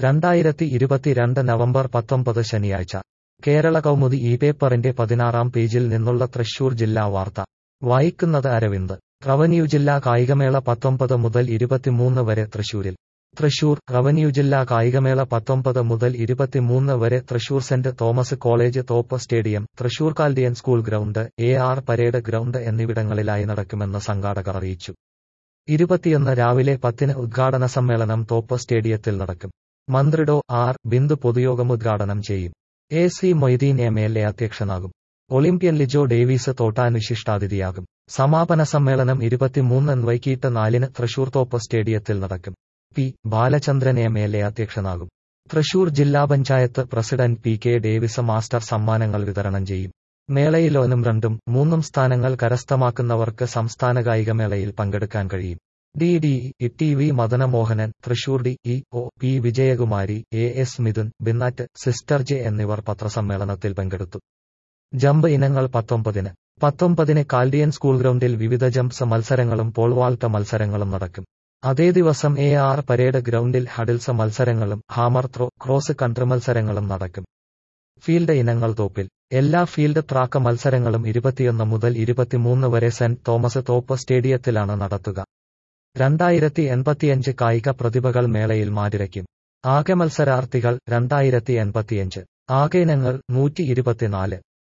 രണ്ടായിരത്തി ഇരുപത്തിരണ്ട് നവംബർ പത്തൊമ്പത് ശനിയാഴ്ച കേരള കൗമുദി ഈ പേപ്പറിന്റെ പതിനാറാം പേജിൽ നിന്നുള്ള തൃശൂർ ജില്ലാ വാർത്ത വായിക്കുന്നത് അരവിന്ദ് റവന്യൂ ജില്ലാ കായികമേള പത്തൊമ്പത് മുതൽ ഇരുപത്തിമൂന്ന് വരെ തൃശൂരിൽ തൃശൂർ റവന്യൂ ജില്ലാ കായികമേള പത്തൊമ്പത് മുതൽ ഇരുപത്തിമൂന്ന് വരെ Thrissur saint Thomas college Thope stadium Thrissur Chaldean school ground A R parade ground എന്നിവിടങ്ങളിലായി നടക്കുമെന്ന് സംഘാടകർ അറിയിച്ചു ഇരുപത്തിയൊന്ന് രാവിലെ പത്തിന് ഉദ്ഘാടന സമ്മേളനം തോപ്പ് സ്റ്റേഡിയത്തിൽ നടക്കും മന്ത്രി ഡോ ആർ ബിന്ദു പൊതുയോഗം ഉദ്ഘാടനം ചെയ്യും A C Moideen M L A അധ്യക്ഷനാകും ഒളിമ്പ്യൻ ലിജോ ഡേവീസ് തോട്ടാൻ വിശിഷ്ടാതിഥിയാകും സമാപന സമ്മേളനം ഇരുപത്തിമൂന്ന് വൈകിട്ട് നാലിന് തൃശൂർ തോപ്പ് സ്റ്റേഡിയത്തിൽ നടക്കും P Balachandran M L A അധ്യക്ഷനാകും തൃശൂർ ജില്ലാ panchayat president P K Davis master സമ്മാനങ്ങൾ വിതരണം ചെയ്യും മേളയിൽ ഒന്നും രണ്ടും മൂന്നും സ്ഥാനങ്ങൾ കരസ്ഥമാക്കുന്നവർക്ക് സംസ്ഥാന കായികമേളയിൽ പങ്കെടുക്കാൻ കഴിയും D D E T V Madanamohanan Thrissur D E O P Vijayakumari A S Midhun ബിന്നാറ്റ് സിസ്റ്റർ ജെ എന്നിവർ പത്രസമ്മേളനത്തിൽ പങ്കെടുത്തു ജമ്പ് ഇനങ്ങൾ പത്തൊമ്പതിന് പത്തൊമ്പതിന് കാൽഡിയൻ സ്കൂൾ ഗ്രൗണ്ടിൽ വിവിധ ജംപ്സ് മത്സരങ്ങളും പോൾവാൾട്ട മത്സരങ്ങളും നടക്കും അതേ ദിവസം എ ആർ പരേഡ് ഗ്രൗണ്ടിൽ ഹഡിൽസ് മത്സരങ്ങളും ഹാമർ ത്രോ ക്രോസ് കൺട്രി മത്സരങ്ങളും നടക്കും ഫീൽഡ് ഇനങ്ങൾ തോപ്പിൽ എല്ലാ ഫീൽഡ് ട്രാക്ക് മത്സരങ്ങളും ഇരുപത്തിയൊന്ന് മുതൽ ഇരുപത്തിമൂന്ന് വരെ സെന്റ് തോമസ് തോപ്പ് സ്റ്റേഡിയത്തിലാണ് നടത്തുക രണ്ടായിരത്തി എൺപത്തിയഞ്ച് കായിക പ്രതിഭകൾ മേളയിൽ മാതിരയ്ക്കും ആകെ മത്സരാർത്ഥികൾ രണ്ടായിരത്തി എൺപത്തിയഞ്ച് ആകെ ഇനങ്ങൾ നൂറ്റി ഇരുപത്തിനാല്